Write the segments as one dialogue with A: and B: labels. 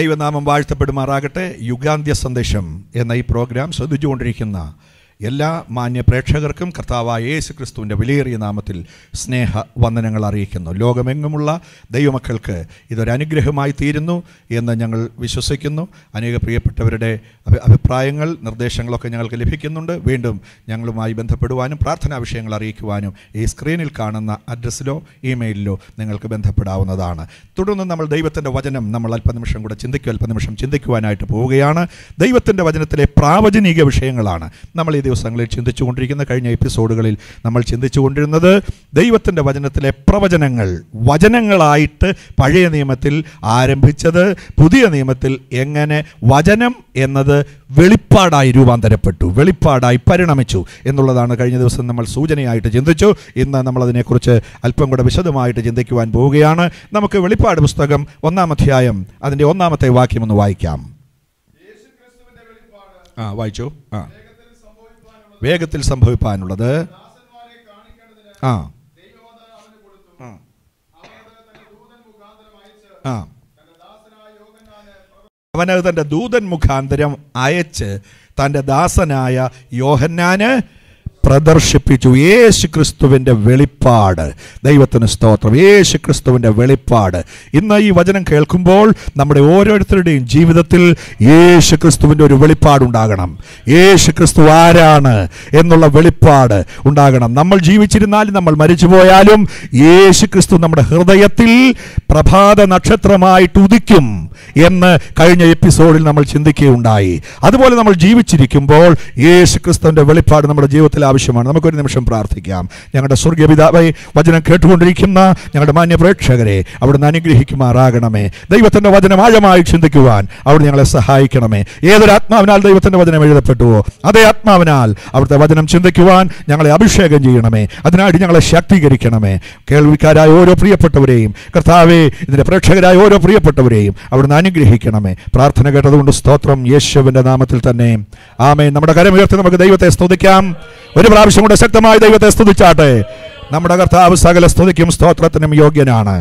A: ദൈവനാമം വാഴ്ത്തപ്പെടുമാറാകട്ടെ യുഗാന്ത്യ സന്ദേശം എന്ന ഈ പ്രോഗ്രാം ശ്രദ്ധിച്ചുകൊണ്ടിരിക്കുന്ന എല്ലാ മാന്യ പ്രേക്ഷകർക്കും കർത്താവായ യേശു ക്രിസ്തുവിൻ്റെ വിലയേറിയ നാമത്തിൽ സ്നേഹ വന്ദനങ്ങൾ അറിയിക്കുന്നു ലോകമെങ്ങുമുള്ള ദൈവമക്കൾക്ക് ഇതൊരു അനുഗ്രഹമായി തീരുന്നു എന്ന് ഞങ്ങൾ വിശ്വസിക്കുന്നു അനേക പ്രിയപ്പെട്ടവരുടെ അഭി- അഭിപ്രായങ്ങൾ നിർദ്ദേശങ്ങളൊക്കെ ഞങ്ങൾക്ക് ലഭിക്കുന്നുണ്ട് വീണ്ടും ഞങ്ങളുമായി ബന്ധപ്പെടുവാനും പ്രാർത്ഥനാ വിഷയങ്ങൾ അറിയിക്കുവാനും ഈ സ്ക്രീനിൽ കാണുന്ന അഡ്രസ്സിലോ ഇമെയിലിലോ നിങ്ങൾക്ക് ബന്ധപ്പെടാവുന്നതാണ് തുടർന്ന് നമ്മൾ ദൈവത്തിൻ്റെ വചനം നമ്മൾ അല്പനിമിഷം കൂടെ ചിന്തിക്കും അല്പനിമിഷം ചിന്തിക്കുവാനായിട്ട് പോവുകയാണ് ദൈവത്തിൻ്റെ വചനത്തിലെ പ്രാവചനിക വിഷയങ്ങളാണ് നമ്മൾ ഈ ദിവസങ്ങളിൽ ചിന്തിച്ചുകൊണ്ടിരിക്കുന്ന കഴിഞ്ഞ എപ്പിസോഡുകളിൽ നമ്മൾ ചിന്തിച്ചുകൊണ്ടിരുന്നത് ദൈവത്തിൻ്റെ വചനത്തിലെ പ്രവചനങ്ങൾ വചനങ്ങളായിട്ട് പഴയ നിയമത്തിൽ ആരംഭിച്ചത് പുതിയ നിയമത്തിൽ എങ്ങനെ വചനം എന്നത് വെളിപ്പാടായി രൂപാന്തരപ്പെട്ടു വെളിപ്പാടായി പരിണമിച്ചു എന്നുള്ളതാണ് കഴിഞ്ഞ ദിവസം നമ്മൾ സൂചനയായിട്ട് ചിന്തിച്ചു ഇന്ന് നമ്മൾ അതിനെക്കുറിച്ച് അല്പം കൂടെ വിശദമായിട്ട് ചിന്തിക്കുവാൻ പോവുകയാണ് നമുക്ക് വെളിപ്പാട് പുസ്തകം ഒന്നാം അധ്യായം അതിൻ്റെ ഒന്നാമത്തെ വാക്യം ഒന്ന് വായിക്കാം
B: യേശുക്രിസ്തുവിന്റെ വെളിപ്പാട്
A: ആ വായിച്ചു ആ
B: വേഗത്തിൽ സംഭവിക്കാനുള്ളത്
A: വേഗത്തിൽ സംഭവിപ്പാനുള്ളത്
B: ദാസന്മാരെ കാണിക്കേണ്ടതിന്
A: ആ
B: ദൈവവചനം അവന് കൊടുത്തു
A: ആ.
B: അവനത് തന്റെ ദൂതൻ മുഖാന്തരം അയച്ച്
A: ആ
B: തന്റെ ദാസനായ യോഹന്നാന്
A: അവനത് തൻ്റെ ദൂതൻ മുഖാന്തരം അയച്ച് തൻ്റെ ദാസനായ യോഹന്നാന് പ്രദർശിപ്പിച്ചു യേശു ക്രിസ്തുവിൻ്റെ വെളിപ്പാട് ദൈവത്തിന് സ്തോത്രം യേശു ക്രിസ്തുവിൻ്റെ വെളിപ്പാട് ഇന്ന് ഈ വചനം കേൾക്കുമ്പോൾ നമ്മുടെ ഓരോരുത്തരുടെയും ജീവിതത്തിൽ യേശു ക്രിസ്തുവിൻ്റെ ഒരു വെളിപ്പാടുണ്ടാകണം യേശു ക്രിസ്തു ആരാണ് എന്നുള്ള വെളിപ്പാട് ഉണ്ടാകണം നമ്മൾ ജീവിച്ചിരുന്നാലും നമ്മൾ മരിച്ചു പോയാലും യേശു ക്രിസ്തു നമ്മുടെ ഹൃദയത്തിൽ പ്രഭാത നക്ഷത്രമായിട്ട് ഉദിക്കും എന്ന് കഴിഞ്ഞ എപ്പിസോഡിൽ നമ്മൾ ചിന്തിക്കുകയുണ്ടായി അതുപോലെ നമ്മൾ ജീവിച്ചിരിക്കുമ്പോൾ യേശു ക്രിസ്തുവിന്റെ വെളിപ്പാട് നമ്മുടെ ജീവിതത്തിൽ ആവശ്യമാണ് നമുക്കൊരു നിമിഷം പ്രാർത്ഥിക്കാം ഞങ്ങളുടെ സ്വർഗീയ പിതാവേ വചനം കേട്ടുകൊണ്ടിരിക്കുന്ന ഞങ്ങളുടെ മാന്യ പ്രേക്ഷകരെ അവിടുന്ന് അനുഗ്രഹിക്കുമാറാകണമേ ദൈവത്തിന്റെ വചനം ആഴമായി ചിന്തിക്കുവാൻ അവിടെ ഞങ്ങളെ സഹായിക്കണമേ ഏതൊരു ആത്മാവിനാൽ ദൈവത്തിന്റെ വചനം എഴുതപ്പെട്ടുവോ അതേ ആത്മാവിനാൽ അവിടുത്തെ വചനം ചിന്തിക്കുവാൻ ഞങ്ങളെ അഭിഷേകം ചെയ്യണമേ അതിനായിട്ട് ഞങ്ങളെ ശാക്തീകരിക്കണമേ കേൾവിക്കാരായ ഓരോ പ്രിയപ്പെട്ടവരെയും കർത്താവെ ഇതിന്റെ പ്രേക്ഷകരായ ഓരോ പ്രിയപ്പെട്ടവരെയും അവിടുന്ന് അനുഗ്രഹിക്കണമേ പ്രാർത്ഥന കേട്ടതുകൊണ്ട് സ്തോത്രം യേശുവിന്റെ നാമത്തിൽ തന്നെ ആമേ നമ്മുടെ കരമുയർത്തി നമുക്ക് ദൈവത്തെ സ്തുതിക്കാം ഒരു പ്രാവശ്യം കൂടെ ശക്തമായി ദൈവത്തെ സ്തുതിച്ചാട്ടെ നമ്മുടെ കർത്താവ് സകല സ്തുതിക്കും സ്തോത്രത്തിനും യോഗ്യനാണ്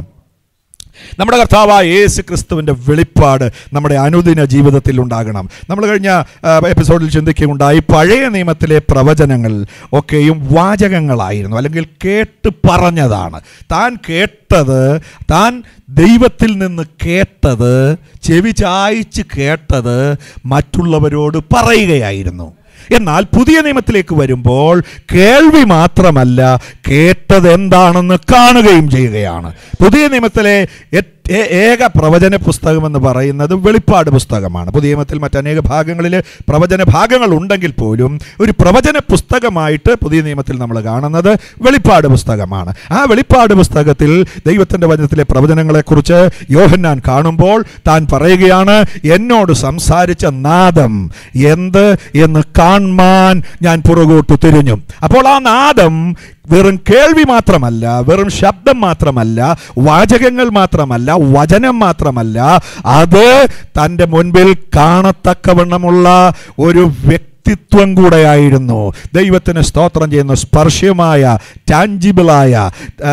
A: നമ്മുടെ കർത്താവായ യേശു ക്രിസ്തുവിൻ്റെ വെളിപ്പാട് നമ്മുടെ അനുദിന ജീവിതത്തിൽ ഉണ്ടാകണം നമ്മൾ കഴിഞ്ഞ ആ, എപ്പിസോഡിൽ ചിന്തിക്കുകയുണ്ടായി പഴയ നിയമത്തിലെ പ്രവചനങ്ങൾ ഒക്കെയും വാചകങ്ങളായിരുന്നു അല്ലെങ്കിൽ കേട്ട് പറഞ്ഞതാണ് താൻ കേട്ടത് താൻ ദൈവത്തിൽ നിന്ന് കേട്ടത് ചെവി ചായ്ച്ച് കേട്ടത് മറ്റുള്ളവരോട് പറയുകയായിരുന്നു എന്നാൽ പുതിയ നിയമത്തിലേക്ക് വരുമ്പോൾ കേൾവി മാത്രമല്ല കേട്ടത് എന്താണെന്ന് കാണുകയും ചെയ്യുകയാണ് പുതിയ നിയമത്തിലെ ഏ- ഏ- ഏക പ്രവചന പുസ്തകം എന്ന് പറയുന്നത് വെളിപ്പാട് പുസ്തകമാണ് പുതിയ നിയമത്തിൽ മറ്റനേക ഭാഗങ്ങളിൽ പ്രവചന ഭാഗങ്ങൾ ഉണ്ടെങ്കിൽ പോലും ഒരു പ്രവചന പുസ്തകമായിട്ട് പുതിയ നിയമത്തിൽ നമ്മൾ കാണുന്നത് വെളിപ്പാട് പുസ്തകമാണ് ആ വെളിപ്പാട് പുസ്തകത്തിൽ ദൈവത്തിൻ്റെ വചനത്തിലെ പ്രവചനങ്ങളെക്കുറിച്ച് യോഹന്നാൻ കാണുമ്പോൾ താൻ പറയുകയാണ് എന്നോട് സംസാരിച്ച നാദം എന്ത് എന്ന് കാൺമാൻ ഞാൻ പുറകോട്ട് തിരിഞ്ഞു അപ്പോൾ ആ നാദം വെറും കേൾവി മാത്രമല്ല വെറും ശബ്ദം മാത്രമല്ല വാചകങ്ങൾ മാത്രമല്ല വചനം മാത്രമല്ല അത് തൻ്റെ മുൻപിൽ കാണത്തക്കവണ്ണമുള്ള ഒരു വ്യക്തിത്വം കൂടെയായിരുന്നു ദൈവത്തിന് സ്തോത്രം ചെയ്യുന്ന സ്പർശ്യമായ ടാഞ്ചിബിളായ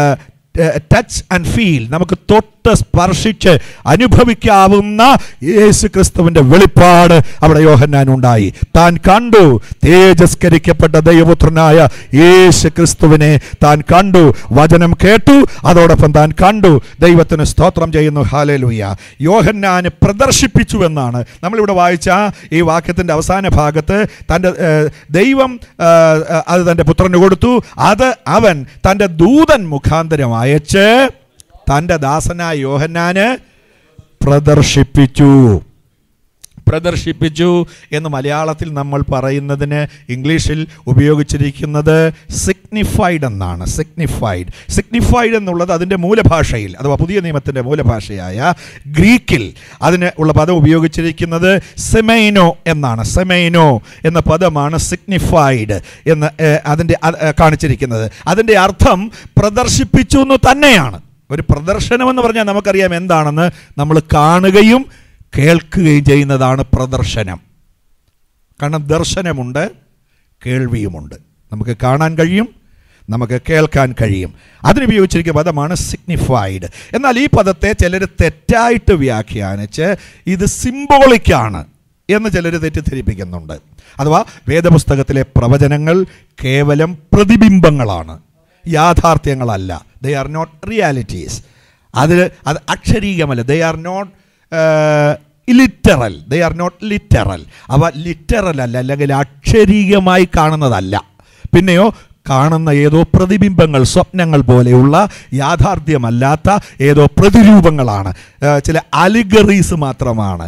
A: ടച്ച് ആൻഡ് ഫീൽ നമുക്ക് തൊട്ട് സ്പർശിച്ച് അനുഭവിക്കാവുന്ന യേശു ക്രിസ്തുവിൻ്റെ വെളിപ്പാട് അവിടെ യോഹന്നാൻ ഉണ്ടായി താൻ കണ്ടു തേജസ്കരിക്കപ്പെട്ട ദൈവപുത്രനായ യേശു ക്രിസ്തുവിനെ താൻ കണ്ടു വചനം കേട്ടു അതോടൊപ്പം താൻ കണ്ടു ദൈവത്തിന് സ്തോത്രം ചെയ്യുന്നു ഹാലേലുയ്യ യോഹന്നാന് പ്രദർശിപ്പിച്ചു എന്നാണ് നമ്മളിവിടെ വായിച്ച ഈ വാക്യത്തിൻ്റെ അവസാന ഭാഗത്ത് തൻ്റെ ഏഹ്, ദൈവം ഏഹ്, അത് തൻ്റെ പുത്രന് കൊടുത്തു അത് അവൻ തൻ്റെ ദൂതൻ മുഖാന്തരം അയച്ച് തൻ്റെ ദാസനായ യോഹന്നാന് പ്രദർശിപ്പിച്ചു പ്രദർശിപ്പിച്ചു എന്ന് മലയാളത്തിൽ നമ്മൾ പറയുന്നതിന് ഇംഗ്ലീഷിൽ ഉപയോഗിച്ചിരിക്കുന്നത് സിഗ്നിഫൈഡ് എന്നാണ് സിഗ്നിഫൈഡ് സിഗ്നിഫൈഡ് എന്നുള്ളത് അതിൻ്റെ മൂലഭാഷയിൽ അഥവാ പുതിയ നിയമത്തിൻ്റെ മൂലഭാഷയായ ഗ്രീക്കിൽ അതിന് ഉള്ള പദം ഉപയോഗിച്ചിരിക്കുന്നത് സെമൈനോ എന്നാണ് സെമൈനോ എന്ന പദമാണ് സിഗ്നിഫൈഡ് എന്ന് ഏഹ്, അതിൻ്റെ അത്, ഏഹ്, കാണിച്ചിരിക്കുന്നത് അതിൻ്റെ അർത്ഥം പ്രദർശിപ്പിച്ചു എന്ന് തന്നെയാണ് ഒരു പ്രദർശനം എന്ന് പറഞ്ഞാൽ നമുക്കറിയാം എന്താണെന്ന് നമ്മൾ കാണുകയും കേൾക്കുകയും ചെയ്യുന്നതാണ് പ്രദർശനം കാരണം ദർശനമുണ്ട് കേൾവിയുമുണ്ട് നമുക്ക് കാണാൻ കഴിയും നമുക്ക് കേൾക്കാൻ കഴിയും അതിനുപയോഗിച്ചിരിക്കുന്ന പദമാണ് സിഗ്നിഫൈഡ് എന്നാൽ ഈ പദത്തെ ചിലർ തെറ്റായിട്ട് വ്യാഖ്യാനിച്ച് ഇത് സിംബോളിക്കാണ് എന്ന് ചിലർ തെറ്റിദ്ധരിപ്പിക്കുന്നുണ്ട് അഥവാ വേദപുസ്തകത്തിലെ പ്രവചനങ്ങൾ കേവലം പ്രതിബിംബങ്ങളാണ് യാഥാർത്ഥ്യങ്ങളല്ല ദേ ആർ നോട്ട് റിയാലിറ്റീസ് അത് അത് അക്ഷരീകമല്ല they are not literal they are not literal അവ ലിറ്ററൽ അല്ല അല്ലെങ്കിൽ അക്ഷരീകമായി കാണുന്നതല്ല പിന്നെയോ കാണുന്ന ഏതോ പ്രതിബിംബങ്ങൾ സ്വപ്നങ്ങൾ പോലെയുള്ള യാഥാർത്ഥ്യമല്ലാത്ത ഏതോ പ്രതിരൂപങ്ങളാണ് ആ, ചില അലിഗറീസ് മാത്രമാണ്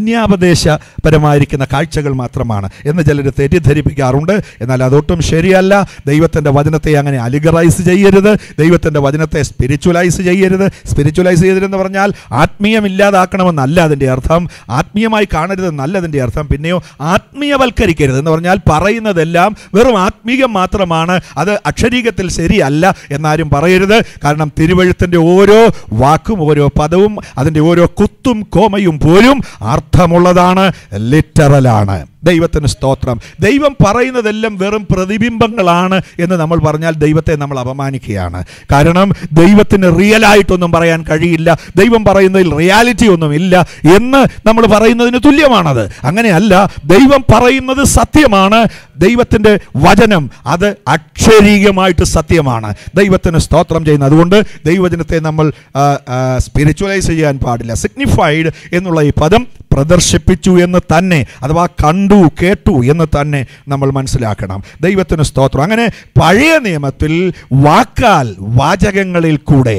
A: അന്യാപദേശപരമായിരിക്കുന്ന കാഴ്ചകൾ മാത്രമാണ് എന്ന് ചിലർ തെറ്റിദ്ധരിപ്പിക്കാറുണ്ട് എന്നാൽ അതൊട്ടും ശരിയല്ല ദൈവത്തിൻ്റെ വചനത്തെ അങ്ങനെ അലിഗറൈസ് ചെയ്യരുത് ദൈവത്തിൻ്റെ വചനത്തെ സ്പിരിച്വലൈസ് ചെയ്യരുത് സ്പിരിച്വലൈസ് ചെയ്യരുതെന്ന് പറഞ്ഞാൽ ആത്മീയമില്ലാതാക്കണമെന്നല്ല അതിൻ്റെ അർത്ഥം ആത്മീയമായി കാണരുതെന്നല്ല അതിൻ്റെ അർത്ഥം പിന്നെയോ ആത്മീയവൽക്കരിക്കരുത് എന്ന് പറഞ്ഞാൽ പറയുന്നതെല്ലാം വെറും ആത്മീയം മാത്രമാണ് അത് അക്ഷരീകത്തിൽ ശരിയല്ല എന്നാരും പറയരുത് കാരണം തിരുവഴുത്തിൻ്റെ ഓരോ വാക്കും ഓരോ പദവും അതിൻ്റെ ഓരോ കുത്തും കോമയും പോലും അർത്ഥമുള്ളതാണ് ലിറ്ററലാണ് ദൈവത്തിന് സ്തോത്രം ദൈവം പറയുന്നതെല്ലാം വെറും പ്രതിബിംബങ്ങളാണ് എന്ന് നമ്മൾ പറഞ്ഞാൽ ദൈവത്തെ നമ്മൾ അപമാനിക്കുകയാണ് കാരണം ദൈവത്തിന് റിയലായിട്ടൊന്നും പറയാൻ കഴിയില്ല ദൈവം പറയുന്നതിൽ റിയാലിറ്റി ഒന്നും ഇല്ല എന്ന് നമ്മൾ പറയുന്നതിന് തുല്യമാണത് അങ്ങനെയല്ല ദൈവം പറയുന്നത് സത്യമാണ് ദൈവത്തിൻ്റെ വചനം അത് അക്ഷരീകമായിട്ട് സത്യമാണ് ദൈവത്തിന് സ്തോത്രം ചെയ്യുന്നത് അതുകൊണ്ട് ദൈവവചനത്തെ നമ്മൾ സ്പിരിച്വലൈസ് ചെയ്യാൻ പാടില്ല സിഗ്നിഫൈഡ് എന്നുള്ള ഈ പദം പ്രദർശിപ്പിച്ചു എന്ന് തന്നെ അഥവാ കണ്ടു കേട്ടു എന്ന് തന്നെ നമ്മൾ മനസ്സിലാക്കണം ദൈവത്തിന് സ്തോത്രം അങ്ങനെ പഴയ നിയമത്തിൽ വാക്കാൽ വാചകങ്ങളിൽ കൂടെ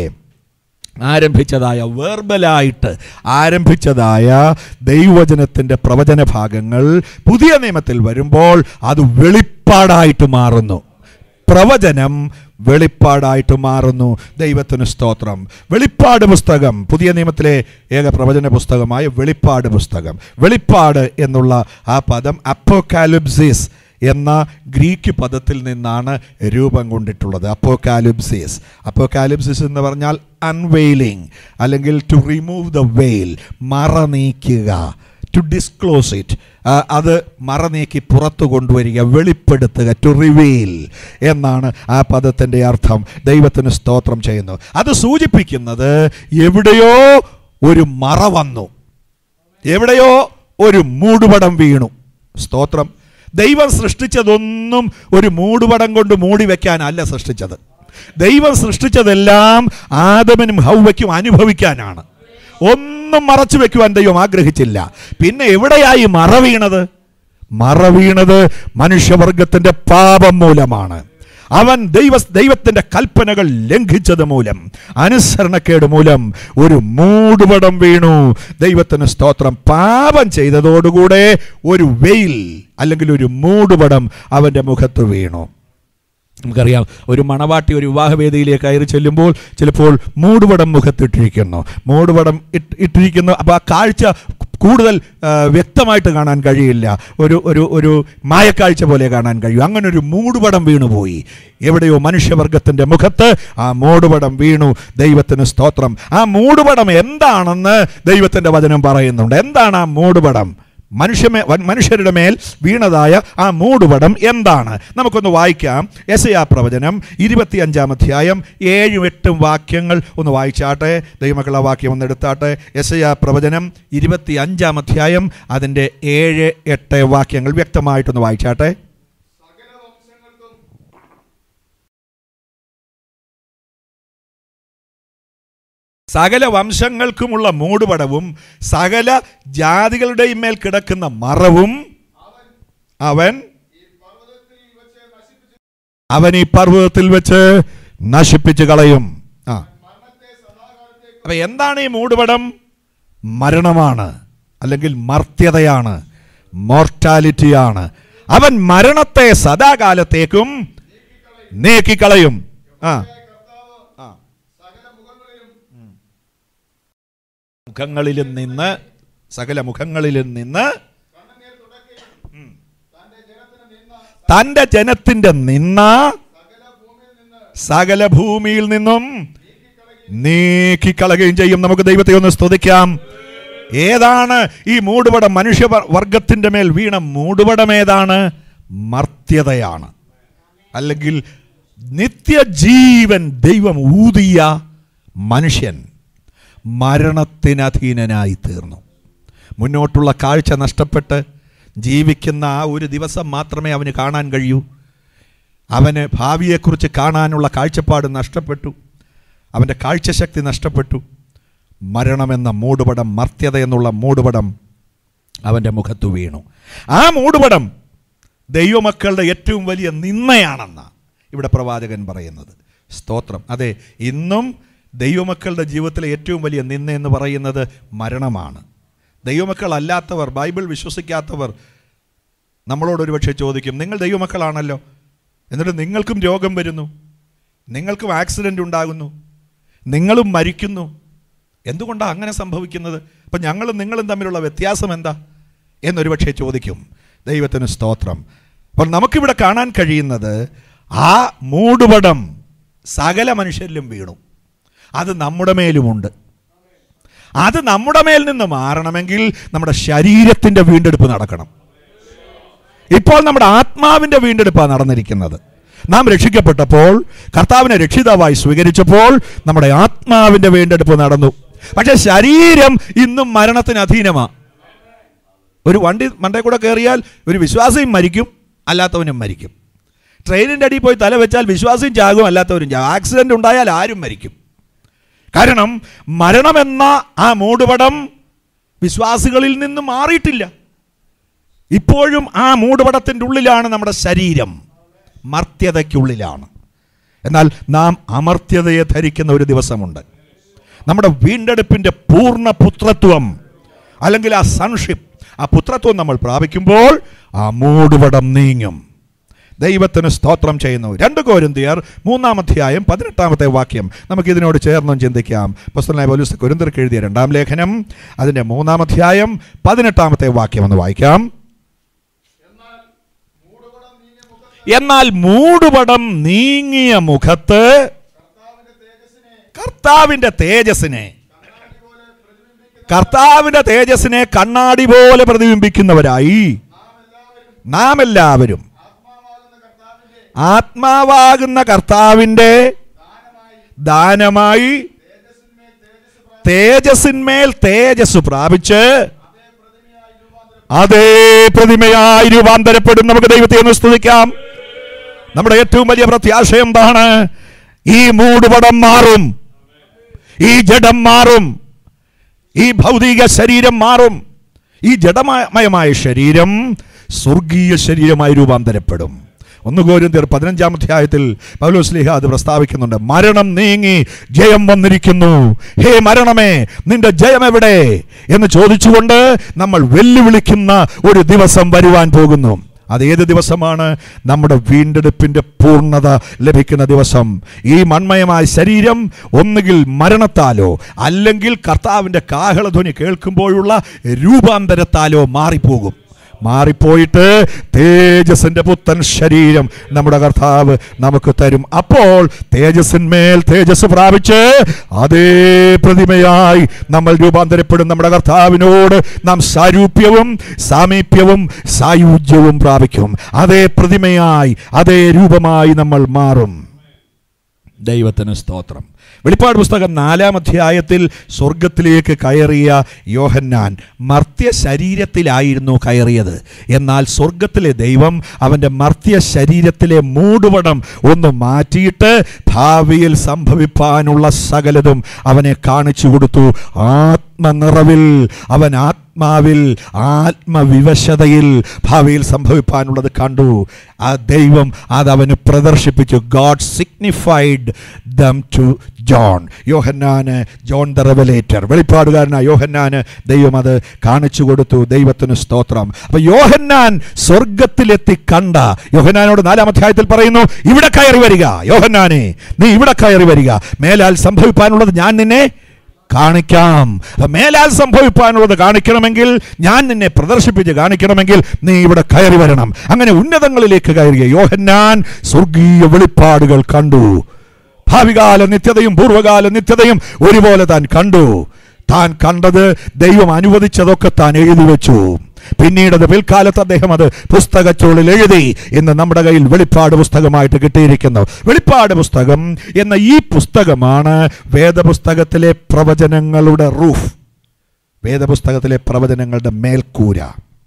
A: ആരംഭിച്ചതായ വേർബലായിട്ട് ആരംഭിച്ചതായ ദൈവവചനത്തിൻ്റെ പ്രവചന ഭാഗങ്ങൾ പുതിയ നിയമത്തിൽ വരുമ്പോൾ അത് വെളിപ്പാടായിട്ട് മാറുന്നു പ്രവചനം വെളിപ്പാടായിട്ട് മാറുന്നു ദൈവത്തിന് സ്തോത്രം വെളിപ്പാട് പുസ്തകം പുതിയ നിയമത്തിലെ ഏക പ്രവചന പുസ്തകമായ വെളിപ്പാട് പുസ്തകം വെളിപ്പാട് എന്നുള്ള ആ പദം അപ്പോകാലിപ്സിസ് എന്ന ഗ്രീക്ക് പദത്തിൽ നിന്നാണ് രൂപം കൊണ്ടിട്ടുള്ളത് അപ്പോകാലിപ്സിസ് അപ്പോകാലിപ്സിസ് എന്ന് പറഞ്ഞാൽ അൺവെയിലിംഗ് അല്ലെങ്കിൽ ടു റിമൂവ് ദ വെയിൽ മറ നീക്കുക ടു ഡിസ്ക്ലോസ് ഇറ്റ് അത് മറ നീക്കി പുറത്തു കൊണ്ടുവരിക വെളിപ്പെടുത്തുക ടു റിവീൽ എന്നാണ് ആ പദത്തിൻ്റെ അർത്ഥം ദൈവത്തിന് സ്തോത്രം ചെയ്യുന്നു അത് സൂചിപ്പിക്കുന്നത് എവിടെയോ ഒരു മറ വന്നു എവിടെയോ ഒരു മൂടുപടം വീണു സ്തോത്രം ദൈവം സൃഷ്ടിച്ചതൊന്നും ഒരു മൂടുപടം കൊണ്ട് മൂടി വെക്കാനല്ല സൃഷ്ടിച്ചത് ദൈവം സൃഷ്ടിച്ചതെല്ലാം ആദമനും ഹൗവയ്ക്കും അനുഭവിക്കാനാണ് ഒന്നും മറച്ചു വെക്കുവാൻ ദൈവം ആഗ്രഹിച്ചില്ല പിന്നെ എവിടെയായി മറ വീണത് മറ വീണത് മനുഷ്യവർഗത്തിന്റെ പാപം മൂലമാണ് അവൻ ദൈവ ദൈവത്തിന്റെ കൽപ്പനകൾ ലംഘിച്ചത് മൂലം അനുസരണക്കേട് മൂലം ഒരു മൂടുപടം വീണു ദൈവത്തിന് സ്തോത്രം പാപം ചെയ്തതോടുകൂടെ ഒരു വെയിൽ അല്ലെങ്കിൽ ഒരു മൂടുപടം അവന്റെ മുഖത്ത് വീണു നമുക്കറിയാം ഒരു മണവാട്ടി ഒരു വിവാഹവേദിയിലേക്ക് കയറി ചെല്ലുമ്പോൾ ചിലപ്പോൾ മൂടുപടം മുഖത്തിട്ടിരിക്കുന്നു മൂടുപടം ഇട്ട് ഇട്ടിരിക്കുന്നു അപ്പോൾ ആ കാഴ്ച കൂടുതൽ ആ, വ്യക്തമായിട്ട് കാണാൻ കഴിയില്ല ഒരു ഒരു ഒരു മായക്കാഴ്ച പോലെ കാണാൻ കഴിയും അങ്ങനെ ഒരു മൂടുപടം വീണുപോയി എവിടെയോ മനുഷ്യവർഗത്തിൻ്റെ മുഖത്ത് ആ മൂടുപടം വീണു ദൈവത്തിന് സ്തോത്രം ആ മൂടുപടം എന്താണെന്ന് ദൈവത്തിൻ്റെ വചനം പറയുന്നുണ്ട് എന്താണ് ആ മൂടുപടം മനുഷ്യമേ വൻ- മനുഷ്യരുടെ മേൽ വീണതായ ആ മൂടുപടം എന്താണ് നമുക്കൊന്ന് വായിക്കാം എസ് ആ പ്രവചനം ഇരുപത്തിയഞ്ചാം അധ്യായം ഏഴും എട്ടും വാക്യങ്ങൾ ഒന്ന് വായിച്ചാട്ടെ ദൈവമക്കൾ ആ വാക്യം ഒന്ന് എടുത്താട്ടെ എസ് ആ പ്രവചനം ഇരുപത്തി അഞ്ചാം അധ്യായം അതിൻ്റെ ഏഴ് എട്ട് വാക്യങ്ങൾ വ്യക്തമായിട്ടൊന്ന് വായിച്ചാട്ടെ
B: സകല വംശങ്ങൾക്കും
A: സകല വംശങ്ങൾക്കുമുള്ള മൂടുപടവും സകല ജാതികളുടെയും മേൽ കിടക്കുന്ന മറവും അവൻ
B: ഈ പർവ്വതത്തിൽ വെച്ച് നശിപ്പിച്ചു
A: അവൻ ഈ പർവ്വതത്തിൽ വെച്ച് നശിപ്പിച്ചു കളയും ആ
B: മരണത്തെ സദാകാലത്തേക്ക്
A: അപ്പൊ എന്താണ് ഈ മൂടുപടം മരണമാണ് അല്ലെങ്കിൽ മർത്യതയാണ് മോർട്ടാലിറ്റിയാണ് അവൻ മരണത്തെ സദാകാലത്തേക്കും നീക്കിക്കളയും ആ
B: കർത്താവ്
A: ആ.
B: സകല മുഖങ്ങളിലും
A: മുഖങ്ങളിലും നിന്ന് സകല മുഖങ്ങളിലും നിന്ന്
B: കണ്ണുനീർ തുടക്കുകയും തന്റെ ജനത്തിന് നിന്ന
A: തൻ്റെ ജനത്തിൻ്റെ നിന്ന
B: സകല ഭൂമിയിൽ നിന്ന്
A: സകല ഭൂമിയിൽ നിന്നും നീക്കിക്കളയുകയും ചെയ്യും നമുക്ക് ദൈവത്തെ ഒന്ന് സ്തുതിക്കാം ഏതാണ് ഈ മൂടുപടം മനുഷ്യ വർ- വർഗത്തിൻ്റെ മേൽ വീണ മൂടുപടം ഏതാണ് മർത്യതയാണ് അല്ലെങ്കിൽ നിത്യജീവൻ ദൈവം ഊതിയ മനുഷ്യൻ മരണത്തിനധീനനായി തീർന്നു മുന്നോട്ടുള്ള കാഴ്ച നഷ്ടപ്പെട്ട് ജീവിക്കുന്ന ആ ഒരു ദിവസം മാത്രമേ അവന് കാണാൻ കഴിയൂ അവന് ഭാവിയെക്കുറിച്ച് കാണാനുള്ള കാഴ്ചപ്പാട് നഷ്ടപ്പെട്ടു അവൻ്റെ കാഴ്ചശക്തി നഷ്ടപ്പെട്ടു മരണമെന്ന മൂടുപടം മർത്യത എന്നുള്ള മൂടുപടം അവൻ്റെ മുഖത്തു വീണു ആ മൂടുപടം ദൈവമക്കളുടെ ഏറ്റവും വലിയ നിന്നയാണെന്ന ഇവിടെ പ്രവാചകൻ പറയുന്നത് സ്തോത്രം അതെ ഇന്നും ദൈവമക്കളുടെ ജീവിതത്തിലെ ഏറ്റവും വലിയ നിന്ന എന്ന് പറയുന്നത് മരണമാണ് ദൈവമക്കളല്ലാത്തവർ ബൈബിൾ വിശ്വസിക്കാത്തവർ നമ്മളോട് ഒരുപക്ഷെ ചോദിക്കും നിങ്ങൾ ദൈവമക്കളാണല്ലോ എന്നിട്ട് നിങ്ങൾക്കും രോഗം വരുന്നു നിങ്ങൾക്കും ആക്സിഡൻ്റ് ഉണ്ടാകുന്നു നിങ്ങളും മരിക്കുന്നു എന്തുകൊണ്ടാണ് അങ്ങനെ സംഭവിക്കുന്നത് അപ്പം ഞങ്ങളും നിങ്ങളും തമ്മിലുള്ള വ്യത്യാസം എന്താ എന്നൊരുപക്ഷെ ചോദിക്കും ദൈവത്തിന് സ്തോത്രം അപ്പോൾ നമുക്കിവിടെ കാണാൻ കഴിയുന്നത് ആ മൂടുപടം സകല മനുഷ്യരിലും വീണു അത് നമ്മുടെ മേലുമുണ്ട് അത് നമ്മുടെ മേൽ നിന്ന് മാറണമെങ്കിൽ നമ്മുടെ ശരീരത്തിൻ്റെ വീണ്ടെടുപ്പ് നടക്കണം ഇപ്പോൾ നമ്മുടെ ആത്മാവിൻ്റെ വീണ്ടെടുപ്പാണ് നടന്നിരിക്കുന്നത് നാം രക്ഷിക്കപ്പെട്ടപ്പോൾ കർത്താവിനെ രക്ഷിതാവായി സ്വീകരിച്ചപ്പോൾ നമ്മുടെ ആത്മാവിൻ്റെ വീണ്ടെടുപ്പ് നടന്നു പക്ഷെ ശരീരം ഇന്നും മരണത്തിന് അധീനമാണ് ഒരു വണ്ടി മണ്ടേ കൂടെ കയറിയാൽ ഒരു വിശ്വാസിയും മരിക്കും അല്ലാത്തവനും മരിക്കും ട്രെയിനിൻ്റെ അടിയിൽ പോയി തല വെച്ചാൽ വിശ്വാസിയും ചാകും അല്ലാത്തവരും ചാകും ആക്സിഡൻ്റ് ഉണ്ടായാൽ ആരും മരിക്കും കാരണം മരണമെന്ന ആ മൂടുപടം വിശ്വാസികളിൽ നിന്ന് മാറിയിട്ടില്ല ഇപ്പോഴും ആ മൂടുപടത്തിൻ്റെ ഉള്ളിലാണ് നമ്മുടെ ശരീരം മർത്യതയ്ക്കുള്ളിലാണ് എന്നാൽ നാം അമർത്യതയെ ധരിക്കുന്ന ഒരു ദിവസമുണ്ട് നമ്മുടെ വീണ്ടെടുപ്പിൻ്റെ പൂർണ്ണ പുത്രത്വം അല്ലെങ്കിൽ ആ സൺഷിപ്പ് ആ പുത്രത്വം നമ്മൾ പ്രാപിക്കുമ്പോൾ ആ മൂടുപടം നീങ്ങും ദൈവത്തിന് സ്തോത്രം ചെയ്യുന്നു രണ്ട് കോരിന്തിയർ മൂന്നാം അധ്യായം പതിനെട്ടാമത്തെ വാക്യം നമുക്ക് ഇതിനോട് ചേർന്നും ചിന്തിക്കാം പുസ്തകനായ പോലീസ് കുരുന്തർക്ക് എഴുതിയ രണ്ടാം ലേഖനം അതിൻ്റെ മൂന്നാം അധ്യായം പതിനെട്ടാമത്തെ വാക്യം ഒന്ന് വായിക്കാം
B: എന്നാൽ മൂടുപടം നീങ്ങിയ മുഖത്ത്
A: എന്നാൽ മൂടുപടം നീങ്ങിയ മുഖത്ത്
B: കർത്താവിന്റെ തേജസ്സിനെ
A: കർത്താവിൻ്റെ തേജസ്സിനെ കർത്താവിൻ്റെ തേജസ്സിനെ കണ്ണാടി പോലെ പ്രതിബിംബിക്കുന്നവരായി നാം എല്ലാവരും
B: ആത്മാവാകുന്ന കർത്താവിന്റെ
A: ആത്മാവാകുന്ന കർത്താവിൻ്റെ ദാനമായി തേജസ്സിന്മേൽ തേജസ് പ്രാപിച്ച് അതേ പ്രതിമയായി രൂപാന്തരപ്പെടും നമുക്ക് ദൈവത്തെ ഒന്ന് സ്തുതിക്കാം നമ്മുടെ ഏറ്റവും വലിയ പ്രത്യാശ എന്താണ് ഈ മൂടുപടം മാറും ഈ ജഡം മാറും ഈ ഭൗതിക ശരീരം മാറും ഈ ജഡമയമായ ശരീരം സ്വർഗീയ ശരീരമായി രൂപാന്തരപ്പെടും ഒന്ന് കോരിന്തിയർ പതിനഞ്ചാം അധ്യായത്തിൽ പൗലോസ്ലിഹ അത് പ്രസ്താവിക്കുന്നുണ്ട് മരണം നീങ്ങി ജയം വന്നിരിക്കുന്നു ഹേ മരണമേ നിന്റെ ജയം എവിടെ എന്ന് ചോദിച്ചുകൊണ്ട് നമ്മൾ വെല്ലുവിളിക്കുന്ന ഒരു ദിവസം വരുവാൻ പോകുന്നു അത് ഏത് ദിവസമാണ് നമ്മുടെ വീണ്ടെടുപ്പിൻ്റെ പൂർണ്ണത ലഭിക്കുന്ന ദിവസം ഈ മൺമയമായ ശരീരം ഒന്നുകിൽ മരണത്താലോ അല്ലെങ്കിൽ കർത്താവിൻ്റെ കാഹളധ്വനി കേൾക്കുമ്പോഴുള്ള രൂപാന്തരത്താലോ മാറിപ്പോകും മാറിപ്പോയിട്ട് തേജസ്സിന്റെ പുത്തൻ ശരീരം നമ്മുടെ കർത്താവ് നമുക്ക് തരും അപ്പോൾ തേജസ്സിന്മേൽ തേജസ് പ്രാപിച്ച് അതേ പ്രതിമയായി നമ്മൾ രൂപാന്തരപ്പെടും നമ്മുടെ കർത്താവിനോട് നാം സാരൂപ്യവും സാമീപ്യവും സായുജ്യവും പ്രാപിക്കും അതേ പ്രതിമയായി അതേ രൂപമായി നമ്മൾ മാറും ദൈവത്തിന് സ്തോത്രം വെളിപ്പാട് പുസ്തകം നാലാം അധ്യായത്തിൽ സ്വർഗത്തിലേക്ക് കയറിയ യോഹന്നാൻ മർത്യ ശരീരത്തിലായിരുന്നു കയറിയത് എന്നാൽ സ്വർഗത്തിലെ ദൈവം അവൻ്റെ മർത്യ ശരീരത്തിലെ മൂടുപടം ഒന്ന് മാറ്റിയിട്ട് ഭാവിയിൽ സംഭവിപ്പാനുള്ള സകലതും അവനെ കാണിച്ചു കൊടുത്തു ആത്മനിറവിൽ അവൻ ആത്മാവിൽ ആത്മവിവശതയിൽ ഭാവിയിൽ സംഭവിപ്പാനുള്ളത് കണ്ടു ആ ദൈവം അത് അവന് പ്രദർശിപ്പിച്ചു God signified them to John യോഹന്നാന് ജോൺ ദ റെവലേറ്റർ വെളിപ്പാടുകാരനായ യോഹന്നാന് ദൈവം അത് കാണിച്ചു കൊടുത്തു ദൈവത്തിന് സ്തോത്രം അപ്പൊ യോഹന്നാൻ സ്വർഗത്തിലെത്തി കണ്ട യോഹന്നാനോട് നാലാം അധ്യായത്തിൽ പറയുന്നു ഇവിടെ കയറി വരിക യോഹന്നാനെ നീ ഇവിടെ കയറി വരിക മേലാൽ സംഭവിപ്പാനുള്ളത് ഞാൻ നിന്നെ കാണിക്കാം അപ്പൊ മേലാൽ സംഭവിപ്പാനുള്ളത് കാണിക്കണമെങ്കിൽ ഞാൻ നിന്നെ പ്രദർശിപ്പിച്ച് കാണിക്കണമെങ്കിൽ നീ ഇവിടെ കയറി വരണം അങ്ങനെ ഉന്നതങ്ങളിലേക്ക് കയറിയ യോഹന്നാൻ സ്വർഗീയ വെളിപ്പാടുകൾ കണ്ടു ഭാവികാല നിത്യതയും പൂർവ്വകാല നിത്യതയും ഒരുപോലെ താൻ കണ്ടു താൻ കണ്ടത് ദൈവം അനുവദിച്ചതൊക്കെ താൻ എഴുതി വെച്ചു പിന്നീട് അത് പിൽക്കാലത്ത് അദ്ദേഹം അത് പുസ്തകച്ചുള്ളിൽ എഴുതി ഇന്ന് നമ്മുടെ കയ്യിൽ വെളിപ്പാട് പുസ്തകമായിട്ട് കിട്ടിയിരിക്കുന്നു വെളിപ്പാട് പുസ്തകം എന്ന ഈ പുസ്തകമാണ് വേദപുസ്തകത്തിലെ പ്രവചനങ്ങളുടെ റൂഫ് വേദപുസ്തകത്തിലെ പ്രവചനങ്ങളുടെ മേൽക്കൂര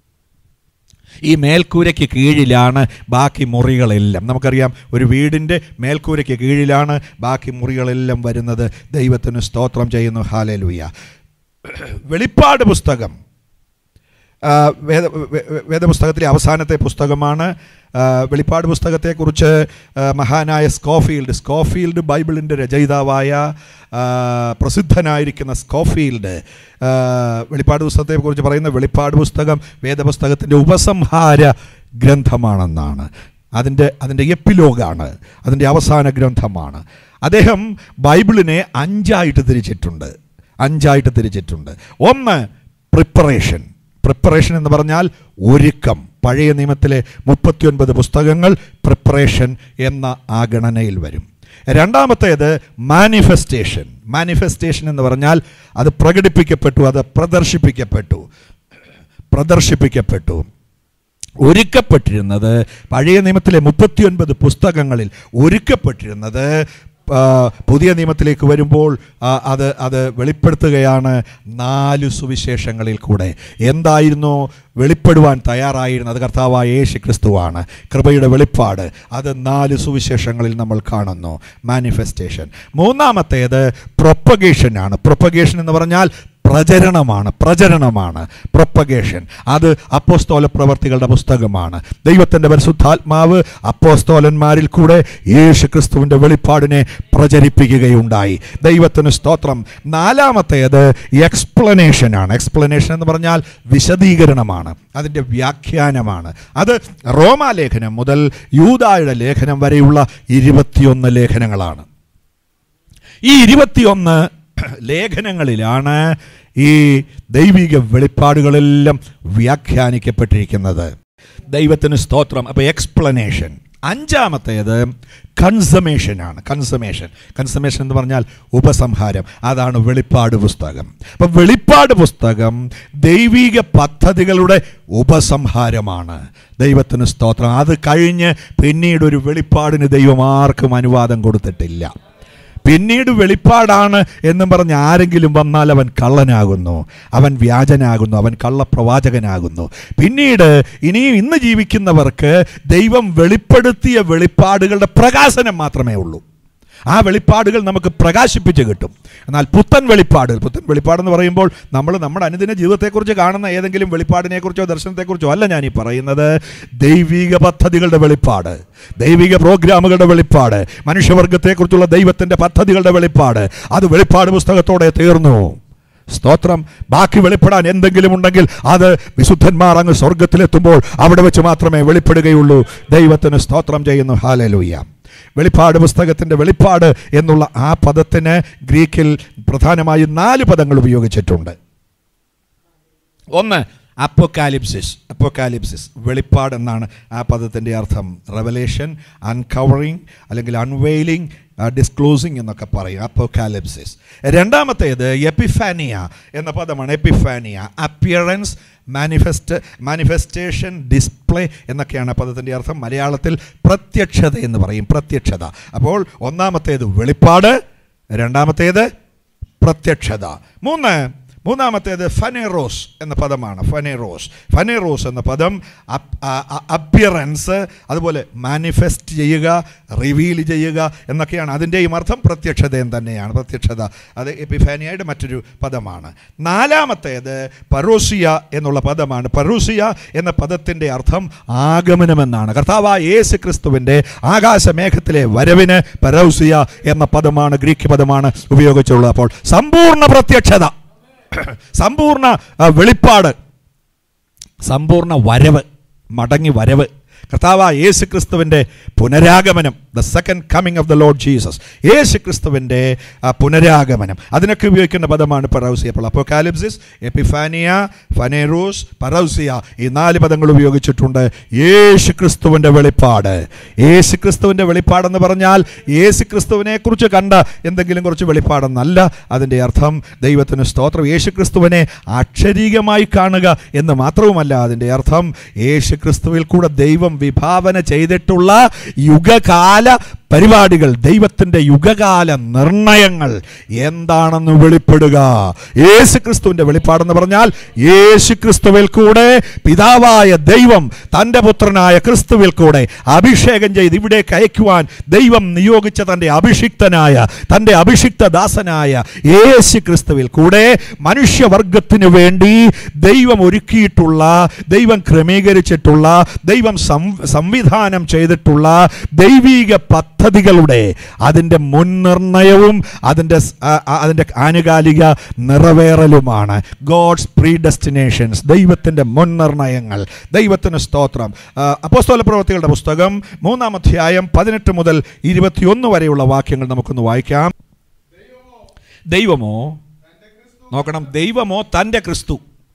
A: ഈ മേൽക്കൂരയ്ക്ക് കീഴിലാണ് ബാക്കി മുറികളെല്ലാം നമുക്കറിയാം ഒരു വീടിൻ്റെ മേൽക്കൂരയ്ക്ക് കീഴിലാണ് ബാക്കി മുറികളെല്ലാം വരുന്നത് ദൈവത്തിന് സ്തോത്രം ചെയ്യുന്നു ഹാലലുയ വെളിപ്പാട് പുസ്തകം ആ, വേദ വേ- വേ- വേദപുസ്തകത്തിലെ അവസാനത്തെ പുസ്തകമാണ് ആ, വെളിപ്പാട് പുസ്തകത്തെക്കുറിച്ച് ആ, മഹാനായ സ്കോഫീൽഡ് സ്കോഫീൽഡ് ബൈബിളിൻ്റെ രചയിതാവായ ആ, പ്രസിദ്ധനായിരിക്കുന്ന സ്കോഫീൽഡ് ആ, വെളിപ്പാട് പുസ്തകത്തെക്കുറിച്ച് പറയുന്ന വെളിപ്പാട് പുസ്തകം വേദപുസ്തകത്തിൻ്റെ ഉപസംഹാര ഗ്രന്ഥമാണെന്നാണ് അതിൻ്റെ അതിൻ്റെ എപ്പിലോഗാണ് അതിൻ്റെ അവസാന ഗ്രന്ഥമാണ് അദ്ദേഹം ബൈബിളിനെ അഞ്ചായിട്ട് തിരിച്ചിട്ടുണ്ട് അഞ്ചായിട്ട് തിരിച്ചിട്ടുണ്ട് ഒന്ന് പ്രിപ്പറേഷൻ പ്രിപ്പറേഷൻ എന്ന് പറഞ്ഞാൽ ഒരുക്കം പഴയ നിയമത്തിലെ മുപ്പത്തിയൊൻപത് പുസ്തകങ്ങൾ പ്രിപ്പറേഷൻ എന്ന ആ ഗണനയിൽ വരും രണ്ടാമത്തേത് മാനിഫെസ്റ്റേഷൻ മാനിഫെസ്റ്റേഷൻ എന്ന് പറഞ്ഞാൽ അത് പ്രകടിപ്പിക്കപ്പെട്ടു അത് പ്രദർശിപ്പിക്കപ്പെട്ടു പ്രദർശിപ്പിക്കപ്പെട്ടു ഒരുക്കപ്പെട്ടിരുന്നത് പഴയ നിയമത്തിലെ മുപ്പത്തിയൊൻപത് പുസ്തകങ്ങളിൽ ഒരുക്കപ്പെട്ടിരുന്നത് ആ, പുതിയ നിയമത്തിലേക്ക് വരുമ്പോൾ ആ, അത് അത് വെളിപ്പെടുത്തുകയാണ് നാല് സുവിശേഷങ്ങളിൽ കൂടെ എന്തായിരുന്നു വെളിപ്പെടുവാൻ തയ്യാറായിരുന്നത് കർത്താവായ യേശു ക്രിസ്തുവാണ് കൃപയുടെ വെളിപ്പാട് അത് നാല് സുവിശേഷങ്ങളിൽ നമ്മൾ കാണുന്നു മാനിഫെസ്റ്റേഷൻ മൂന്നാമത്തേത് പ്രൊപ്പഗേഷനാണ് പ്രൊപ്പഗേഷൻ എന്ന് പറഞ്ഞാൽ പ്രചരണമാണ് പ്രചരണമാണ് പ്രൊപ്പഗേഷൻ അത് അപ്പോസ്തോല പ്രവർത്തികളുടെ പുസ്തകമാണ് ദൈവത്തിൻ്റെ പരിശുദ്ധാത്മാവ് അപ്പോസ്തോലന്മാരിൽ കൂടെ യേശു ക്രിസ്തുവിൻ്റെ വെളിപ്പാടിനെ പ്രചരിപ്പിക്കുകയുണ്ടായി ദൈവത്തിന് സ്തോത്രം നാലാമത്തേത് എക്സ്പ്ലനേഷനാണ് എക്സ്പ്ലനേഷൻ എന്ന് പറഞ്ഞാൽ വിശദീകരണമാണ് അതിൻ്റെ വ്യാഖ്യാനമാണ് അത് റോമാലേഖനം മുതൽ യൂതായുടെ ലേഖനം വരെയുള്ള ഇരുപത്തിയൊന്ന് ലേഖനങ്ങളാണ് ഈ ഇരുപത്തിയൊന്ന് ലേഖനങ്ങളിലാണ് ഈ ദൈവിക വെളിപ്പാടുകളെല്ലാം വ്യാഖ്യാനിക്കപ്പെട്ടിരിക്കുന്നത് ദൈവത്തിന് സ്തോത്രം അപ്പോൾ എക്സ്പ്ലനേഷൻ അഞ്ചാമത്തേത് കൺസമേഷനാണ് കൺസമേഷൻ കൺസമേഷൻ എന്ന് പറഞ്ഞാൽ ഉപസംഹാരം അതാണ് വെളിപ്പാട് പുസ്തകം അപ്പം വെളിപ്പാട് പുസ്തകം ദൈവിക പദ്ധതികളുടെ ഉപസംഹാരമാണ് ദൈവത്തിന് സ്തോത്രം അത് കഴിഞ്ഞ് പിന്നീട് ഒരു വെളിപ്പാടിന് ദൈവം ആർക്കും അനുവാദം കൊടുത്തിട്ടില്ല പിന്നീട് വെളിപ്പാടാണ് എന്നും പറഞ്ഞ് ആരെങ്കിലും വന്നാൽ അവൻ കള്ളനാകുന്നു അവൻ വ്യാജനാകുന്നു അവൻ കള്ളപ്രവാചകനാകുന്നു പിന്നീട് ഇനിയും ഇന്ന് ജീവിക്കുന്നവർക്ക് ദൈവം വെളിപ്പെടുത്തിയ വെളിപ്പാടുകളുടെ പ്രകാശനം മാത്രമേ ഉള്ളൂ ആ വെളിപ്പാടുകൾ നമുക്ക് പ്രകാശിപ്പിച്ച് കിട്ടും എന്നാൽ പുത്തൻ വെളിപ്പാടുകൾ പുത്തൻ വെളിപ്പാടെന്ന് പറയുമ്പോൾ നമ്മൾ നമ്മുടെ അനുദിന ജീവിതത്തെക്കുറിച്ച് കാണുന്ന ഏതെങ്കിലും വെളിപ്പാടിനെക്കുറിച്ചോ ദർശനത്തെക്കുറിച്ചോ അല്ല ഞാൻ ഈ പറയുന്നത് ദൈവിക പദ്ധതികളുടെ വെളിപ്പാട് ദൈവിക പ്രോഗ്രാമുകളുടെ വെളിപ്പാട് മനുഷ്യവർഗത്തെക്കുറിച്ചുള്ള ദൈവത്തിൻ്റെ പദ്ധതികളുടെ വെളിപ്പാട് അത് വെളിപ്പാട് പുസ്തകത്തോടെ തീർന്നു സ്തോത്രം ബാക്കി വെളിപ്പെടാൻ എന്തെങ്കിലും ഉണ്ടെങ്കിൽ അത് വിശുദ്ധന്മാർ അങ്ങ് സ്വർഗത്തിലെത്തുമ്പോൾ അവിടെ വെച്ച് മാത്രമേ വെളിപ്പെടുകയുള്ളൂ ദൈവത്തിന് സ്തോത്രം ചെയ്യുന്നു ഹാലലൂയ വെളിപ്പാട് പുസ്തകത്തിൻ്റെ വെളിപ്പാട് എന്നുള്ള ആ പദത്തിന് ഗ്രീക്കിൽ പ്രധാനമായും നാല് പദങ്ങൾ ഉപയോഗിച്ചിട്ടുണ്ട് ഒന്ന് അപ്പോക്കാലിപ്സിസ് അപ്പോക്കാലിപ്സിസ് വെളിപ്പാട് എന്നാണ് ആ പദത്തിൻ്റെ അർത്ഥം റെവലേഷൻ അൺകവറിങ് അല്ലെങ്കിൽ അൺവെയിലിംഗ് ഡിസ്ക്ലോസിങ് എന്നൊക്കെ പറയും അപ്പോക്കാലിപ്സിസ് രണ്ടാമത്തേത് എപ്പിഫാനിയ എന്ന പദമാണ് എപ്പിഫാനിയ അപ്പിയറൻസ് മാനിഫെസ്റ്റ് മാനിഫെസ്റ്റേഷൻ ഡിസ്പ്ലേ എന്നൊക്കെയാണ് ആ പദത്തിൻ്റെ അർത്ഥം മലയാളത്തിൽ പ്രത്യക്ഷത എന്ന് പറയും പ്രത്യക്ഷത അപ്പോൾ ഒന്നാമത്തേത് വെളിപ്പാട് രണ്ടാമത്തേത് പ്രത്യക്ഷത മൂന്ന് മൂന്നാമത്തേത് ഫനേറോസ് എന്ന പദമാണ് ഫനേറോസ് ഫനേറോസ് എന്ന പദം അപ്പിയറൻസ് അതുപോലെ മാനിഫെസ്റ്റ് ചെയ്യുക റിവീൽ ചെയ്യുക എന്നൊക്കെയാണ് അതിൻ്റെയും അർത്ഥം പ്രത്യക്ഷതയും തന്നെയാണ് പ്രത്യക്ഷത അത് എപ്പിഫാനിയയുടെ മറ്റൊരു പദമാണ് നാലാമത്തേത് പരോസിയ എന്നുള്ള പദമാണ് പരോസിയ എന്ന പദത്തിൻ്റെ അർത്ഥം ആഗമനമെന്നാണ് കർത്താവായ യേശു ക്രിസ്തുവിൻ്റെ ആകാശമേഘത്തിലെ വരവിന് പരോസിയ എന്ന പദമാണ് ഗ്രീക്ക് പദമാണ് ഉപയോഗിച്ചുള്ളത് അപ്പോൾ സമ്പൂർണ്ണ പ്രത്യക്ഷത സമ്പൂർണ്ണ ആ, വെളിപ്പാട് സമ്പൂർണ്ണ വരവ് മടങ്ങി വരവ് കർത്താവ് യേശു ക്രിസ്തുവിൻ്റെ പുനരാഗമനം the second coming of the Lord Jesus യേശു ക്രിസ്തുവിൻ്റെ പുനരാഗമനം അതിനൊക്കെ ഉപയോഗിക്കുന്ന പദമാണ് പറൗസിയ അപ്പോൾ അപ്പോകാലിപ്സിസ് എപ്പിഫാനിയ ഫനേറൂസ് പറൗസിയ ഈ നാല് പദങ്ങൾ ഉപയോഗിച്ചിട്ടുണ്ട് യേശു ക്രിസ്തുവിൻ്റെ വെളിപ്പാട് യേശു ക്രിസ്തുവിൻ്റെ വെളിപ്പാടെന്ന് പറഞ്ഞാൽ യേശു ക്രിസ്തുവിനെ കുറിച്ച് കണ്ട എന്തെങ്കിലും കുറച്ച് വെളിപ്പാടെന്നല്ല അതിൻ്റെ അർത്ഥം ദൈവത്തിന് സ്തോത്രം യേശു ക്രിസ്തുവിനെ അക്ഷരീകമായി കാണുക എന്ന് മാത്രവുമല്ല അതിൻ്റെ അർത്ഥം യേശു ക്രിസ്തുവിൽ കൂടെ ദൈവം വിഭാവന ചെയ്തിട്ടുള്ള യുഗകാല പരിപാടികൾ ദൈവത്തിൻ്റെ യുഗകാല നിർണയങ്ങൾ എന്താണെന്ന് വെളിപ്പെടുക യേശു ക്രിസ്തുവിൻ്റെ വെളിപ്പാടെന്ന് പറഞ്ഞാൽ യേശു ക്രിസ്തുവിൽ കൂടെ പിതാവായ ദൈവം തൻ്റെ പുത്രനായ ക്രിസ്തുവിൽ കൂടെ അഭിഷേകം ചെയ്ത് ഇവിടേക്ക് അയക്കുവാൻ ദൈവം നിയോഗിച്ച തൻ്റെ അഭിഷിക്തനായ തൻ്റെ അഭിഷിക്ത ദാസനായ യേശു ക്രിസ്തുവിൽ കൂടെ മനുഷ്യവർഗത്തിന് വേണ്ടി ദൈവം ഒരുക്കിയിട്ടുള്ള ദൈവം ക്രമീകരിച്ചിട്ടുള്ള ദൈവം സം- സംവിധാനം ചെയ്തിട്ടുള്ള ദൈവീക പദ്ധതികളുടെ അതിൻ്റെ മുൻനിർണയവും അതിൻ്റെ സ്- ആ- ആ- അതിൻ്റെ ആനുകാലിക നിറവേറലുമാണ് ഗോഡ്സ് പ്രീ ഡെസ്റ്റിനേഷൻസ് ദൈവത്തിൻ്റെ മുൻനിർണയങ്ങൾ ദൈവത്തിന് സ്തോത്രം ആ, അപ്പോസ്തല പ്രവൃത്തികളുടെ പുസ്തകം മൂന്നാം അധ്യായം പതിനെട്ട് മുതൽ ഇരുപത്തിയൊന്ന് വരെയുള്ള വാക്യങ്ങൾ നമുക്കൊന്ന് വായിക്കാം ദൈവമോ നോക്കണം ദൈവമോ തൻ്റെ ക്രിസ്തു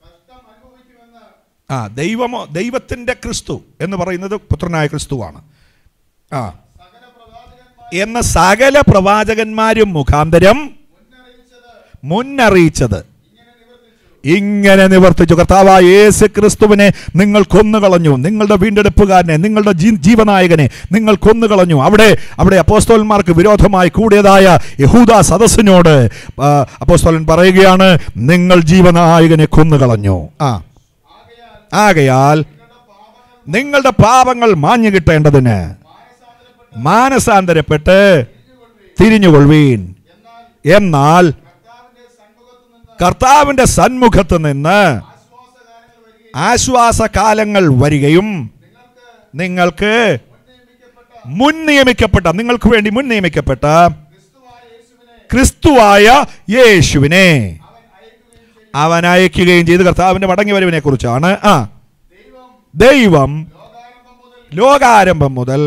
A: ആ ദൈവമോ ദൈവത്തിൻ്റെ ക്രിസ്തു എന്ന് പറയുന്നത് പുത്രനായ ക്രിസ്തുവാണ് ആ എന്ന സകല പ്രവാചകന്മാരും മുഖാന്തരം മുന്നറിയിച്ചത് ഇങ്ങനെ നിവർത്തിച്ചു കർത്താവായ യേശു ക്രിസ്തുവിനെ നിങ്ങൾ കൊന്നുകളഞ്ഞു നിങ്ങളുടെ വീണ്ടെടുപ്പുകാരനെ നിങ്ങളുടെ ജീ- ജീവനായകനെ നിങ്ങൾ കൊന്നുകളഞ്ഞു അവിടെ അവിടെ അപ്പോസ്തോലന്മാർക്ക് വിരോധമായി കൂടിയതായ യഹൂദ സദസ്സിനോട് ആ, അപ്പോസ്തോലൻ പറയുകയാണ് നിങ്ങൾ ജീവനായകനെ കൊന്നുകളഞ്ഞു ആ ആകയാൽ നിങ്ങളുടെ പാപങ്ങൾ മാഞ്ഞു കിട്ടേണ്ടതിന് മാനസാന്തരപ്പെട്ട് തിരിഞ്ഞുകൊള്ളുവീൻ എന്നാൽ കർത്താവിന്റെ സന്മുഖത്ത് നിന്ന് ആശ്വാസകാലങ്ങൾ വരികയും നിങ്ങൾക്ക് മുൻ നിയമിക്കപ്പെട്ട നിങ്ങൾക്ക് വേണ്ടി മുൻ നിയമിക്കപ്പെട്ട ക്രിസ്തുവായ യേശുവിനെ അവൻ അയക്കുകയും ചെയ്ത് കർത്താവിന്റെ മടങ്ങി വരവിനെ കുറിച്ചാണ് ആ ദൈവം ലോകാരംഭം മുതൽ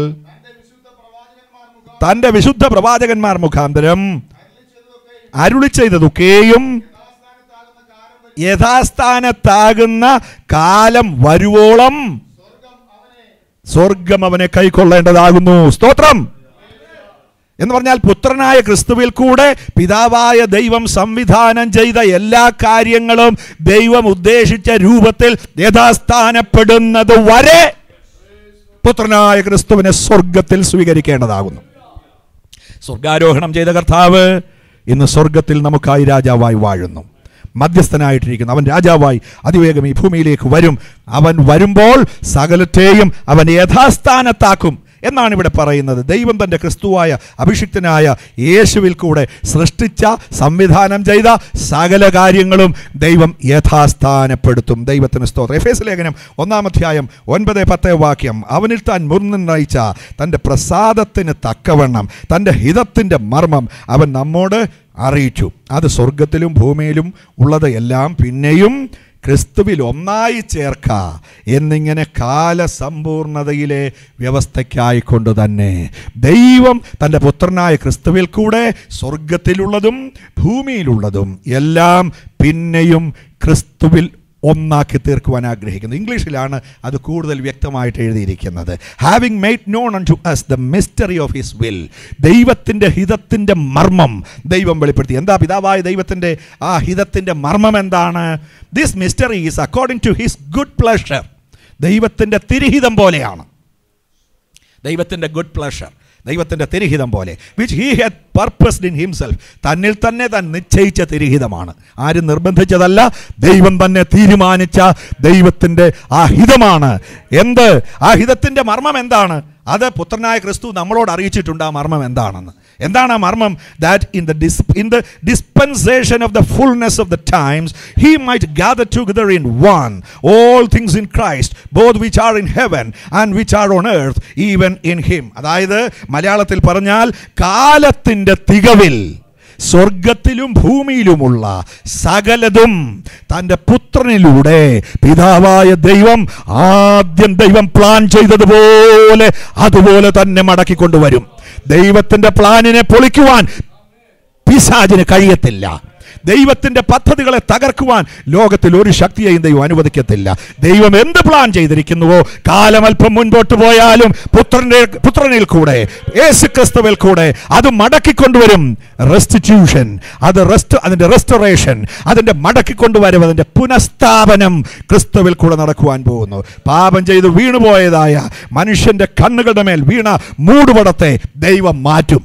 A: തന്റെ വിശുദ്ധ പ്രവാചകന്മാർ മുഖാന്തരം അരുളി ചെയ്തതൊക്കെയും യഥാസ്ഥാനത്താകുന്ന കാലം വരുവോളം സ്വർഗം അവനെ കൈക്കൊള്ളേണ്ടതാകുന്നു സ്തോത്രം എന്ന് പറഞ്ഞാൽ പുത്രനായ ക്രിസ്തുവിൽ കൂടെ പിതാവായ ദൈവം സംവിധാനം ചെയ്ത എല്ലാ കാര്യങ്ങളും ദൈവം ഉദ്ദേശിച്ച രൂപത്തിൽ യഥാസ്ഥാനപ്പെടുന്നത് വരെ പുത്രനായ ക്രിസ്തുവിനെ സ്വർഗത്തിൽ സ്വീകരിക്കേണ്ടതാകുന്നു സ്വർഗാരോഹണം ചെയ്ത കർത്താവ് ഇന്ന് സ്വർഗത്തിൽ നമുക്കായി രാജാവായി വാഴുന്നു മധ്യസ്ഥനായിട്ടിരിക്കുന്നു അവൻ രാജാവായി അതിവേഗം ഈ ഭൂമിയിലേക്ക് വരും അവൻ വരുമ്പോൾ സകലത്തെയും അവൻ യഥാസ്ഥാനത്താക്കും എന്നാണ് ഇവിടെ പറയുന്നത് ദൈവം തൻ്റെ ക്രിസ്തുവായ അഭിഷിക്തനായ യേശുവിൽ കൂടെ സൃഷ്ടിച്ച സംവിധാനം ചെയ്ത സകല കാര്യങ്ങളും ദൈവം യഥാസ്ഥാനപ്പെടുത്തും ദൈവത്തിന് സ്തോത്രം എഫ് എസ് ലേഖനം ഒന്നാം അധ്യായം ഒൻപത് പത്ത് വാക്യം അവനിൽ താൻ മുൻനിർണയിച്ച തൻ്റെ പ്രസാദത്തിന് തക്കവണ്ണം തൻ്റെ ഹിതത്തിൻ്റെ മർമ്മം അവൻ നമ്മോട് അറിയിച്ചു അത് സ്വർഗത്തിലും ഭൂമിയിലും ഉള്ളത് എല്ലാം പിന്നെയും ക്രിസ്തുവിൽ ഒന്നായി ചേർക്ക എന്നിങ്ങനെ കാലസമ്പൂർണതയിലെ വ്യവസ്ഥയ്ക്കായിക്കൊണ്ട് തന്നെ ദൈവം തൻ്റെ പുത്രനായ ക്രിസ്തുവിൽ കൂടെ സ്വർഗത്തിലുള്ളതും ഭൂമിയിലുള്ളതും എല്ലാം പിന്നെയും ക്രിസ്തുവിൽ ഒന്നാക്കി തീർക്കുവാൻ ആഗ്രഹിക്കുന്നു ഇംഗ്ലീഷിലാണ് അത് കൂടുതൽ വ്യക്തമായിട്ട് എഴുതിയിരിക്കുന്നത് having made known unto us the mystery of his will ദൈവത്തിൻ്റെ ഹിതത്തിൻ്റെ മർമ്മം ദൈവം വെളിപ്പെടുത്തി എന്താ പിതാവായ ദൈവത്തിൻ്റെ ആ ഹിതത്തിൻ്റെ മർമ്മം എന്താണ് this mystery is according to his good pleasure ദൈവത്തിൻ്റെ തിരിഹിതം പോലെയാണ് ദൈവത്തിൻ്റെ ഗുഡ് പ്ലഷർ ദൈവത്തിൻ്റെ തിരിഹിതം പോലെ which he had purposed in himself തന്നിൽ തന്നെ താൻ നിശ്ചയിച്ച തിരിഹിതമാണ് ആരും നിർബന്ധിച്ചതല്ല ദൈവം തന്നെ തീരുമാനിച്ച ദൈവത്തിൻ്റെ ആ ഹിതമാണ് എന്ത് ആ ഹിതത്തിൻ്റെ മർമ്മം എന്താണ് അത് പുത്രനായ ക്രിസ്തു നമ്മളോട് അറിയിച്ചിട്ടുണ്ട് ആ മർമ്മം എന്താണെന്ന് എന്താണ് ആ മർമ്മം that in the dis in the dispensation of the fullness of the times he might gather together in one all things in Christ both which are in heaven and which are on earth even in him അതായത് മലയാളത്തിൽ പറഞ്ഞാൽ കാലത്തിൻ്റെ തികവിൽ സ്വർഗത്തിലും ഭൂമിയിലുമുള്ള സകലതും തൻ്റെ പുത്രനിലൂടെ പിതാവായ ദൈവം ആദ്യം ദൈവം പ്ലാൻ ചെയ്തതുപോലെ അതുപോലെ തന്നെ മടക്കിക്കൊണ്ടുവരും ദൈവത്തിന്റെ പ്ലാനിനെ പൊളിക്കുവാൻ പിശാചിന് കഴിയത്തില്ല ദൈവത്തിന്റെ പദ്ധതികളെ തകർക്കുവാൻ ലോകത്തിൽ ഒരു ശക്തിയെയും ദൈവം അനുവദിക്കത്തില്ല ദൈവം എന്ത് പ്ലാൻ ചെയ്തിരിക്കുന്നുവോ കാലം അല്പം മുൻപോട്ട് പോയാലും പുത്രന്റെ പുത്രനിൽ കൂടെ യേശു ക്രിസ്തുവിൽ കൂടെ അത് മടക്കിക്കൊണ്ടുവരും റെസ്റ്റിറ്റ്യൂഷൻ അത് റെസ്റ്റ് അതിന്റെ റെസ്റ്റോറേഷൻ അതിന്റെ മടക്കിക്കൊണ്ടുവരും അതിന്റെ പുനഃസ്ഥാപനം ക്രിസ്തുവിൽ കൂടെ നടക്കുവാൻ പോകുന്നു പാപം ചെയ്ത് വീണുപോയതായ മനുഷ്യന്റെ കണ്ണുകളുടെ മേൽ വീണ മൂടുപടത്തെ ദൈവം മാറ്റും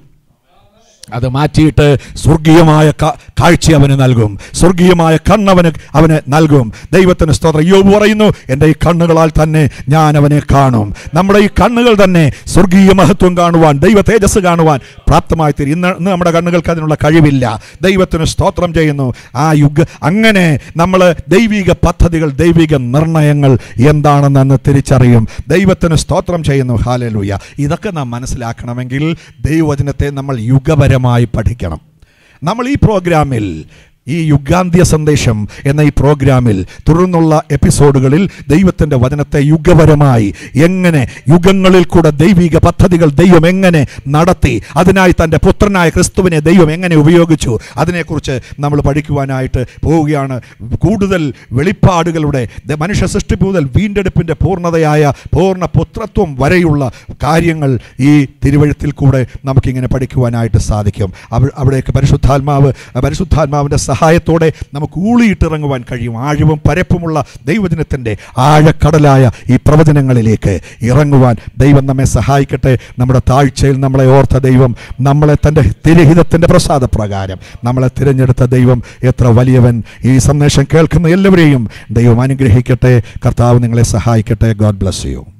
A: അത് മാറ്റിയിട്ട് സ്വർഗീയമായ ക- കാഴ്ച അവന് നൽകും സ്വർഗീയമായ കണ്ണവന് അവന് നൽകും ദൈവത്തിന് സ്തോത്രം യോബ് പറയുന്നു എൻ്റെ ഈ കണ്ണുകളാൽ തന്നെ ഞാൻ അവനെ കാണും നമ്മുടെ ഈ കണ്ണുകൾ തന്നെ സ്വർഗീയ മഹത്വം കാണുവാൻ ദൈവ തേജസ് കാണുവാൻ പ്രാപ്തമായി തീരും ഇന്ന് ഇന്ന് നമ്മുടെ കണ്ണുകൾക്ക് അതിനുള്ള കഴിവില്ല ദൈവത്തിന് സ്തോത്രം ചെയ്യുന്നു ആ യുഗ അങ്ങനെ നമ്മൾ ദൈവിക പദ്ധതികൾ ദൈവിക നിർണയങ്ങൾ എന്താണെന്ന് അന്ന് തിരിച്ചറിയും ദൈവത്തിന് സ്തോത്രം ചെയ്യുന്നു ഹാലലൂയ ഇതൊക്കെ നാം മനസ്സിലാക്കണമെങ്കിൽ ദൈവവചനത്തെ നമ്മൾ യുഗപരമായി പഠിക്കണം നമ്മൾ ഈ പ്രോഗ്രാമിൽ ഈ യുഗാന്ത്യ സന്ദേശം എന്ന ഈ പ്രോഗ്രാമിൽ തുടർന്നുള്ള എപ്പിസോഡുകളിൽ ദൈവത്തിൻ്റെ വചനത്തെ യുഗപരമായി എങ്ങനെ യുഗങ്ങളിൽ കൂടെ ദൈവിക പദ്ധതികൾ ദൈവം എങ്ങനെ നടത്തി അതിനായി തൻ്റെ പുത്രനായ ക്രിസ്തുവിനെ ദൈവം എങ്ങനെ ഉപയോഗിച്ചു അതിനെക്കുറിച്ച് നമ്മൾ പഠിക്കുവാനായിട്ട് പോവുകയാണ് കൂടുതൽ വെളിപ്പാടുകളുടെ ദ- മനുഷ്യ സൃഷ്ടിപ്പ് മുതൽ വീണ്ടെടുപ്പിൻ്റെ പൂർണ്ണതയായ പൂർണ്ണ പുത്രത്വം വരെയുള്ള കാര്യങ്ങൾ ഈ തിരുവഴുത്തിൽ കൂടെ നമുക്കിങ്ങനെ പഠിക്കുവാനായിട്ട് സാധിക്കും അവ- അവിടേക്ക് പരിശുദ്ധാത്മാവ് പരിശുദ്ധാത്മാവിൻ്റെ സഹായത്തോടെ നമുക്ക് ഊളിയിട്ടിറങ്ങുവാൻ കഴിയും ആഴവും പരപ്പുമുള്ള ദൈവജനത്തിൻ്റെ ആഴക്കടലായ ഈ പ്രവചനങ്ങളിലേക്ക് ഇറങ്ങുവാൻ ദൈവം നമ്മെ സഹായിക്കട്ടെ നമ്മുടെ താഴ്ചയിൽ നമ്മളെ ഓർത്ത ദൈവം നമ്മളെ തൻ്റെ തിരഹിതത്തിൻ്റെ പ്രസാദപ്രകാരം നമ്മളെ തിരഞ്ഞെടുത്ത ദൈവം എത്ര വലിയവൻ ഈ സന്ദേശം കേൾക്കുന്ന എല്ലാവരെയും ദൈവം അനുഗ്രഹിക്കട്ടെ കർത്താവ് നിങ്ങളെ സഹായിക്കട്ടെ ഗോഡ് ബ്ലസ് യു